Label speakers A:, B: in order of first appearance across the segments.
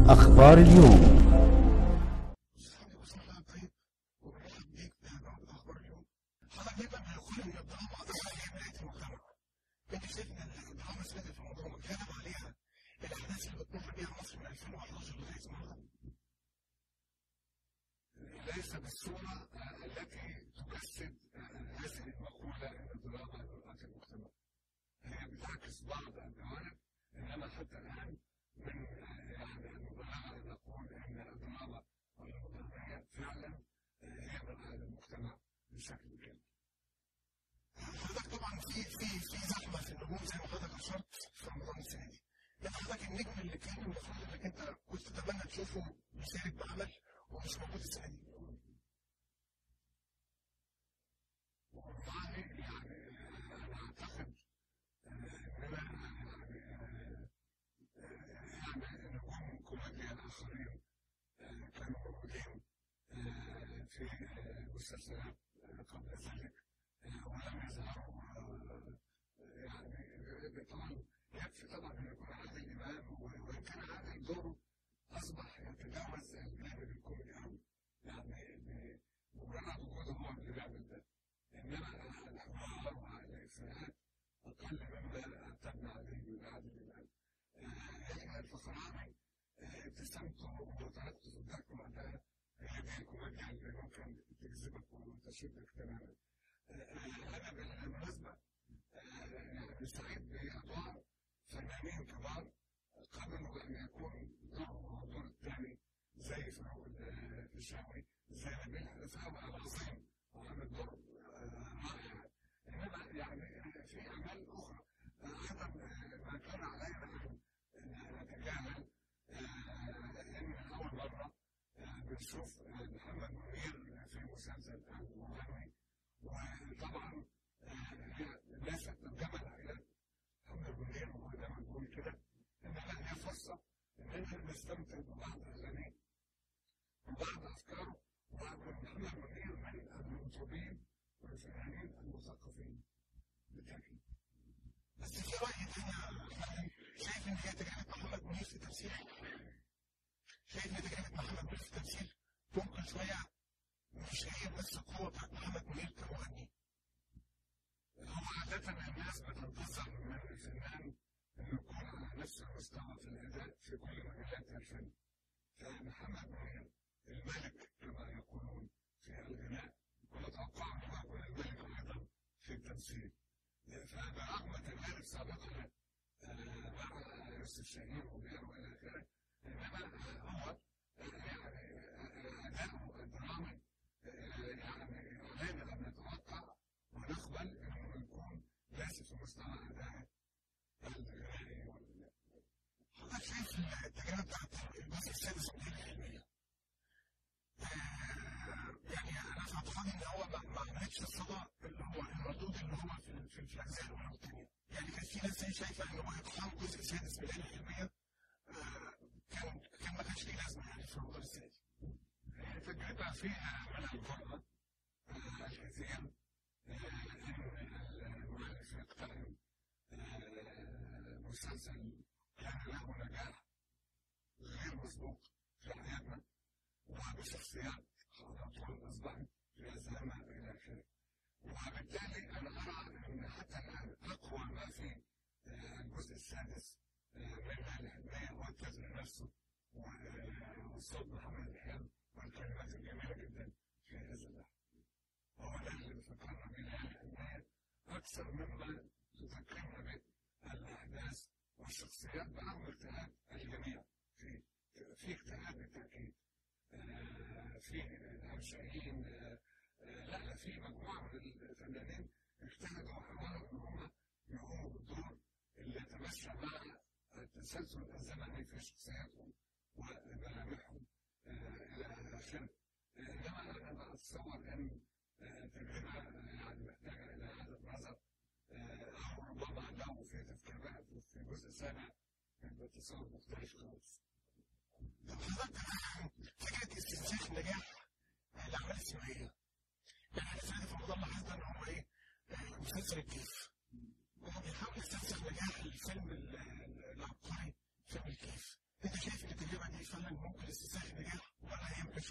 A: أخبار اليوم
B: ليس بالصورة التي تجسد هذه المقولة أن الدراما لمرأة المجتمع. هي بتعكس بعض الجوانب إنما حتى الآن من يعني المبالغة أن نقول أن الدراما المدرمية فعلا هي مرأة للمجتمع بشكل كامل.
C: حضرتك طبعا في في في زحمه في النجوم زي ما حضرتك اشرت في رمضان السنه دي. لكن حضرتك النجم اللي كان المفروض انك انت كنت تتمنى تشوفه مشارك بعمل ومش موجود السنه دي.
B: والله يعني أنا أعتقد إننا يعني يعني نجوم كوميديا الآخرين كانوا موجودين في مسلسلات قبل ذلك ولم يظهروا يعني طبعا يكفي طبعا ان يكون عادل امام وان كان عادل دوره اصبح يتجاوز الجانب الكوميدي قوي يعني مجرد وجوده هو اللي بيعمل ده انما الحوار والافيهات اقل مما اعتدنا عليه من عادل امام يحيى الفخراني ابتسامته وطريقته في الضحك وقتها هي دي الكوميديا اللي ممكن تجذبك وتشدك تماما انا بالمناسبه يعني سعيد بادوار فنانين كبار قبلوا ان يكون دورهم هو الدور الثاني زي فاروق الفيشاوي زي نبيل حلفاوي العظيم وعمل دور رائع انما يعني في اعمال اخرى ايضا ما كان علينا ان نتجاهل ان اول مره بنشوف محمد منير في مسلسل المغني وطبعا هي ليست ترجمه الحياه محمد منير وزي ما بنقول كده انما هي فرصه ان احنا نستمتع ببعض اغانيه وبعض افكاره ومحمد منير من المطربين والفنانين المثقفين بالتاكيد
C: بس في راي تاني شايف ان هي تجربه محمد منير في التمثيل شايف ان تجربه محمد منير في التمثيل ممكن شويه مش هي بنفس القوه بتاعت محمد منير كمغني
B: هو عادة الناس بتنتظر من الفنان انه يكون على نفس المستوى في الاداء في كل مجالات الفن. فمحمد منير الملك كما يقولون في الغناء ونتوقع انه يكون الملك ايضا في التمثيل. فبرغم تجارب سابقه مع يوسف شاهين وغيره الى اخره انما هو يعني اداؤه الدرامي يعني علينا ان نتوقع ونقبل انه يكون ليس في مستوى اداء الغنائي والغناء.
C: حضرتك شايف التجربه بتاعت الجزء السادس من العلميه يعني انا في اعتقادي ان هو ما عملتش الصدى اللي هو المردود اللي هو في في, في الاجزاء الاولى والثانيه يعني كان في ناس شايفه ان هو اقحام الجزء السادس من العلميه كان كان ما كانش ليه لازمه يعني في رمضان السنه دي.
B: هي تجربه فيها من الجرأه الكثير ان المؤلف يقترن مسلسل كان له نجاح غير مسبوق في حياتنا وبشخصيات على طول اصبحت في ازهمها الى اخره وبالتالي انا ارى ان حتى الان اقوى ما في الجزء السادس من الحلميه هو التزن نفسه والصوت محمد الحلم والكلمات الجميله جدا في هذا اللحن هو ده اللي بيفكرنا بيه الحلميه اكثر مما تذكرنا به الاحداث والشخصيات برغم اجتهاد الجميع في في اجتهاد بالتاكيد في الهمشائيين لا لا في مجموعه من الفنانين اجتهدوا وحاولوا ان هم يقوموا بالدور اللي يتمشى مع التسلسل الزمني في شخصياتهم وملامحهم الى اخره انما انا بتصور ان التجربه يعني محتاجه الى هذا النظر او ربما لو في تفكيرها في الجزء السابع يبقى تصور مختلف خالص.
C: فكره استنساخ نجاح الاعمال السينمائيه يعني احنا سنه في رمضان لاحظنا ان هو ايه مسلسل الكيف وهو بيحاول يستنسخ نجاح الفيلم العبقري فيلم الكيف انت شايف ان التجربه دي فعلا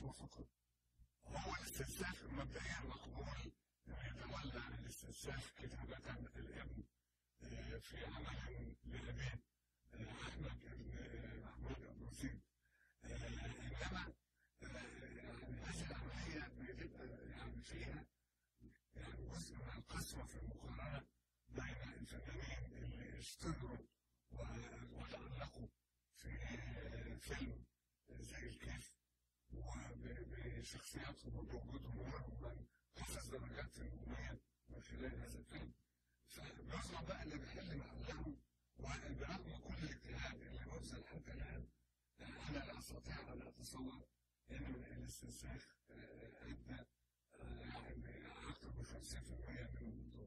C: موافقة هو الاستنساخ مبدئيا مقبول يتولى الاستنساخ كتابة الابن آه، في عمل لأبيه آه، أحمد بن محمود أبو زيد آه، إنما يعني هذه العملية بتبقى يعني فيها يعني جزء من القسوة في المقارنة بين الفنانين اللي اشتهروا وتألقوا في فيلم زي الكيف وبشخصياتهم وبوجودهم ومن حفظ درجات النجومية من خلال هذا الفيلم فبيظهر بقى اللي بيحل محلهم وبرغم كل الاجتهاد اللي بذل حتى الآن أنا لا أستطيع أن أتصور أن الاستنساخ أدى يعني أكثر من 50% من